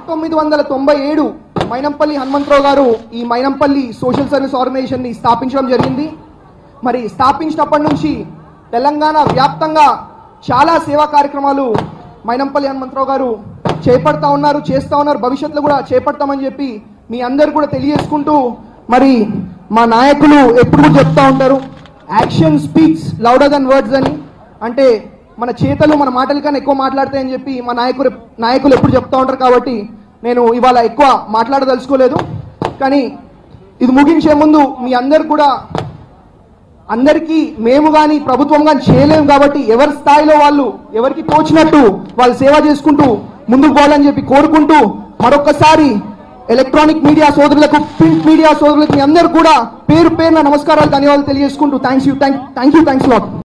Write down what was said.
పంతొమ్మిది వందల తొంభై ఏడు మైనంపల్లి హనుమంతరావు గారు ఈ మైనంపల్లి సోషల్ సర్వీస్ ఆర్గనైజేషన్ ని స్థాపించడం జరిగింది మరి స్థాపించినప్పటి నుంచి తెలంగాణ వ్యాప్తంగా చాలా సేవా కార్యక్రమాలు మైనంపల్లి హనుమంతరావు గారు చేపడతా ఉన్నారు చేస్తా ఉన్నారు భవిష్యత్తులో కూడా చేపడతామని చెప్పి మీ అందరు కూడా తెలియజేసుకుంటూ మరి మా నాయకులు ఎప్పుడు కూడా చెప్తా ఉంటారు action speaks louder than words అని అంటే మన చేతలు మన మాటల కన్నా ఎక్కువ మాట్లాడతాయని చెప్పి మా నాయకులు నాయకులు ఎప్పుడు చెప్తా ఉంటారు కాబట్టి నేను ఇవాళ ఎక్కువ మాట్లాడదలుచుకోలేదు కానీ ఇది ముగించే ముందు మీ అందరు కూడా అందరికీ మేము కానీ ప్రభుత్వం కానీ చేయలేము కాబట్టి ఎవరి స్థాయిలో వాళ్ళు ఎవరికి తోచినట్టు వాళ్ళు సేవ చేసుకుంటూ ముందుకు పోవాలని చెప్పి కోరుకుంటూ మరొకసారి ఎలక్ట్రానిక్ మీడియా సోదరులకు ప్రింట్ మీడియా సోదరులకు మీ అందరూ కూడా పేరు పేరున నమస్కారాలు ధన్యవాదాలు తెలియజేసుకుంటూ thanks you thank you thanks lot